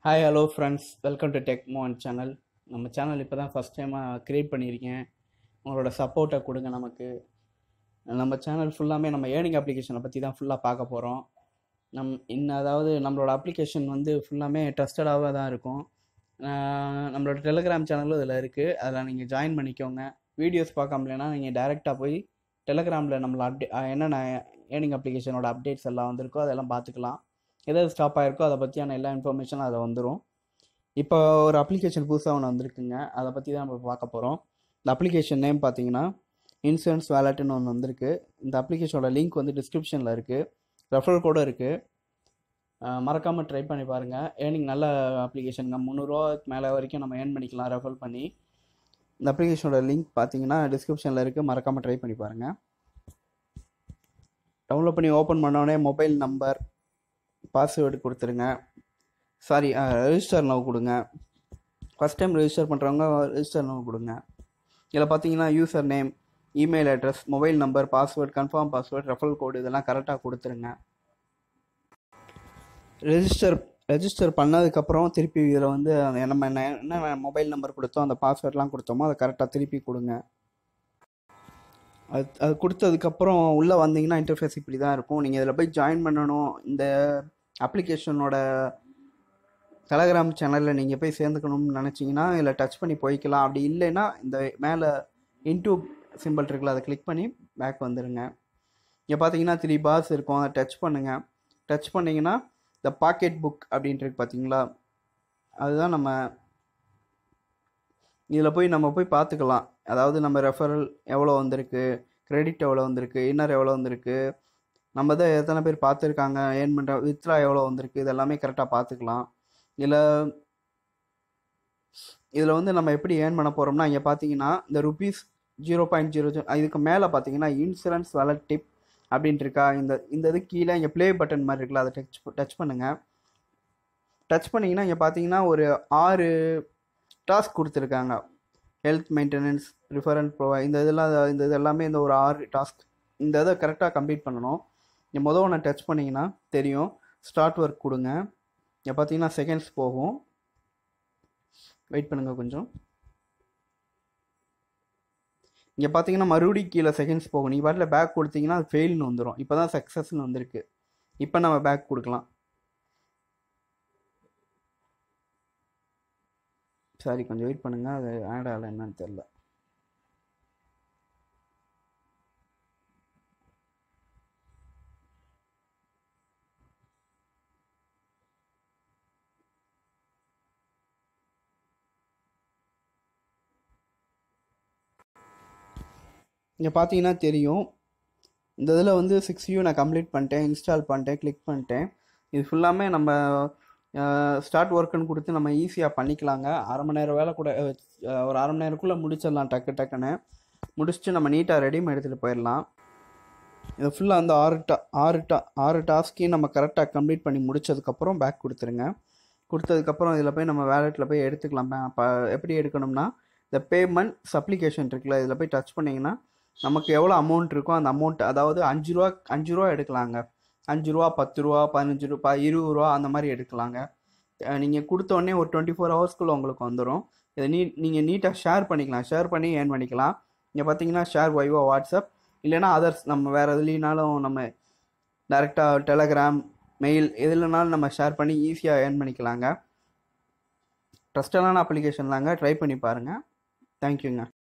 hi hello friends welcome to Tech Mon channel நம்ம channel இப்போ தான் ஃபஸ்ட் டைமாக க்ரியேட் பண்ணியிருக்கேன் உங்களோட சப்போர்ட்டை கொடுங்க நமக்கு நம்ம சேனல் ஃபுல்லாமே நம்ம ஏர்னிங் அப்ளிகேஷனை பற்றி தான் ஃபுல்லாக பார்க்க போகிறோம் நம் இன்னும் அதாவது நம்மளோட அப்ளிகேஷன் வந்து ஃபுல்லாமே ட்ரஸ்டடாக தான் இருக்கும் ஆஹ் நம்மளோட டெலிகிராம் சேனலும் இதில் இருக்குது அதில் நீங்கள் ஜாயின் பண்ணிக்கோங்க வீடியோஸ் பார்க்காமலேனா நீங்கள் டைரெக்டாக போய் டெலிகிராமில் நம்மள அப்டே என்னென்ன ஏர்னிங் அப்ளிகேஷனோட அப்டேட்ஸ் எல்லாம் வந்திருக்கோ அதெல்லாம் பார்த்துக்கலாம் எதாவது ஸ்டாப் ஆகிருக்கோ அதை பற்றியான எல்லா இன்ஃபர்மேஷனும் அதில் வந்துடும் இப்போ ஒரு அப்ளிகேஷன் புதுசாக ஒன்று வந்திருக்குங்க அதை பற்றி தான் நம்ம பார்க்க போகிறோம் இந்த அப்ளிகேஷன் நேம் பார்த்தீங்கன்னா இன்சூரன்ஸ் வேலட்னு ஒன்று வந்திருக்கு இந்த அப்ளிகேஷனோட லிங்க் வந்து டிஸ்கிரிப்ஷனில் இருக்குது ரெஃபரல் கூட இருக்குது மறக்காமல் ட்ரை பண்ணி பாருங்கள் ஏர்னிங் நல்ல அப்ளிகேஷனுங்க முந்நூறுரூவாக்கு மேலே வரைக்கும் நம்ம ஏர்ன் பண்ணிக்கலாம் ரெஃபர் பண்ணி இந்த அப்ளிகேஷனோட லிங்க் பார்த்தீங்கன்னா டிஸ்கிரிப்ஷனில் இருக்குது மறக்காமல் ட்ரை பண்ணி பாருங்கள் டவுன்லோட் பண்ணி ஓப்பன் பண்ணோடனே மொபைல் நம்பர் பாஸ்வேர்டு கொடுத்துருங்க சாரி ரெஜிஸ்டர் நவ் கொடுங்க ஃபஸ்ட் டைம் ரெஜிஸ்டர் பண்ணுறவங்க ரெஜிஸ்டர் நவ் கொடுங்க இதில் பார்த்தீங்கன்னா user name email address mobile number password confirm password referral code இதெல்லாம் கரெக்டாக கொடுத்துருங்க ரெஜிஸ்டர் ரெஜிஸ்டர் பண்ணதுக்கப்புறம் திருப்பி இதில் வந்து அந்த நம்ம என்ன என்ன மொபைல் நம்பர் கொடுத்தோம் அந்த பாஸ்வேர்ட்லாம் கொடுத்தோமோ அதை கரெக்டாக திருப்பி கொடுங்க அது அது கொடுத்ததுக்கப்புறம் உள்ளே வந்தீங்கன்னா இன்டர்ஃபேஸ் இப்படி தான் இருக்கும் நீங்கள் இதில் போய் ஜாயின் பண்ணணும் இந்த அப்ளிகேஷனோட டெலகிராம் சேனலில் நீங்கள் போய் சேர்ந்துக்கணும்னு நினச்சிங்கன்னா இதில் டச் பண்ணி போய்க்கலாம் அப்படி இல்லைன்னா இந்த மேலே இன்டூ சிம்பிள் இருக்குல்ல அதை கிளிக் பண்ணி பேக் வந்துடுங்க இங்கே பார்த்தீங்கன்னா த்ரீ பார்ஸ் இருக்கும் அதை டச் பண்ணுங்கள் டச் பண்ணிங்கன்னா இந்த பாக்கெட் புக் அப்படின்ட்டு பார்த்தீங்களா அதுதான் நம்ம இதில் போய் நம்ம போய் பார்த்துக்கலாம் அதாவது நம்ம ரெஃபரல் எவ்வளோ வந்திருக்கு கிரெடிட் எவ்வளோ வந்திருக்கு இன்னர் எவ்வளோ வந்திருக்கு நம்ம தான் எத்தனை பேர் பார்த்துருக்காங்க ஏர்ன் பண்ணுற வித்ரா எவ்வளோ வந்திருக்கு இதெல்லாமே கரெக்டாக பார்த்துக்கலாம் இதில் இதில் வந்து நம்ம எப்படி ஏர்ன் பண்ண போகிறோம்னா இங்கே பார்த்தீங்கன்னா இந்த ருபீஸ் ஜீரோ பாயிண்ட் ஜீரோ இதுக்கு மேலே பார்த்தீங்கன்னா இன்சூரன்ஸ் வேலட் டிப் அப்படின்ட்டு இருக்கா இந்த இந்த இது கீழே இங்கே ப்ளே பட்டன் மாதிரி இருக்குல்ல அதை டச் டச் பண்ணுங்கள் டச் பண்ணிங்கன்னா இங்கே பார்த்தீங்கன்னா ஒரு ஆறு டாஸ்க் கொடுத்துருக்காங்க ஹெல்த் மெயின்டெனன்ஸ் ரிஃபரன்ட் ப்ரொவை இந்த இதெல்லாம் இந்த இது எல்லாமே இந்த ஒரு ஆறு டாஸ்க் இந்த இதை கரெக்டாக கம்ப்ளீட் பண்ணணும் இங்கே மொதல் ஒன்று டச் பண்ணிங்கன்னா தெரியும் ஸ்டார்ட் ஒர்க் கொடுங்க இங்கே பார்த்தீங்கன்னா செகண்ட்ஸ் போகும் வெயிட் பண்ணுங்கள் கொஞ்சம் இங்கே பார்த்தீங்கன்னா மறுபடியும் கீழே செகண்ட்ஸ் போகும் நீங்கள் பாட்டில் பேக் கொடுத்தீங்கன்னா அது ஃபெயில்னு வந்துடும் இப்போ தான் சக்ஸஸ்னு வந்திருக்கு இப்போ நம்ம பேக் கொடுக்கலாம் சாரி கொஞ்சம் வெயிட் பண்ணுங்கள் அது ஆட் ஆகலை என்னன்னு தெரில இங்கே பார்த்தீங்கன்னா தெரியும் இந்த இதில் வந்து சிக்ஸ் யூ நான் கம்ப்ளீட் பண்ணிட்டேன் இன்ஸ்டால் பண்ணிட்டேன் கிளிக் பண்ணிட்டேன் இது ஃபுல்லாமே நம்ம ஸ்டார்ட் ஒர்க்குன்னு கொடுத்து நம்ம ஈஸியாக பண்ணிக்கலாங்க அரை மணி நேரம் வேலை கூட அஹ், ஒரு அரை மணி நேரக்குள்ளே முடிச்சிடலாம் டக்கு டக்குன்னு முடிச்சுட்டு நம்ம நீட்டாக ரெடியும் எடுத்துகிட்டு போயிடலாம் இது ஃபுல்லாக அந்த ஆறு டா ஆறு டா ஆறு டாஸ்க்கையும் நம்ம கரெக்டாக கம்ப்ளீட் பண்ணி முடிச்சதுக்கப்புறம் பேக் கொடுத்துருங்க கொடுத்ததுக்கப்புறம் இதில் போய் நம்ம வேலெட்டில் போய் எடுத்துக்கலாம் அப்போ எப்படி எடுக்கணும்னா இந்த பேமெண்ட் சப்ளிகேஷன் இருக்குல்ல இதில் போய் டச் பண்ணிங்கன்னா நமக்கு எவ்வளோ அமௌண்ட் இருக்கோ அந்த அமௌண்ட் அதாவது அஞ்சு ரூபா அஞ்சு ரூபா எடுக்கலாங்க அஞ்சு ரூபா பத்து ரூபா பதினஞ்சு ரூபா இருபது ரூபா அந்த மாதிரி எடுக்கலாங்க நீங்கள் கொடுத்த உடனே ஒரு டுவெண்ட்டி ஃபோர் ஹவர்ஸ்க்குள்ளே உங்களுக்கு வந்துடும் இதை நீ நீங்கள் நீட்டாக ஷேர் பண்ணிக்கலாம் ஷேர் பண்ணி ஏர்ன் பண்ணிக்கலாம் இங்கே பார்த்தீங்கன்னா ஷேர் வைவோ வாட்ஸ்அப் இல்லைன்னா அதர்ஸ் நம்ம வேறு எதுலேனாலும் நம்ம டேரெக்டாக டெலகிராம் மெயில் எதுலனாலும் நம்ம ஷேர் பண்ணி ஈஸியாக ஏர்ன் பண்ணிக்கலாங்க ட்ரஸ்டடான அப்ளிகேஷன்லாங்க ட்ரை பண்ணி பாருங்கள் தேங்க்யூங்க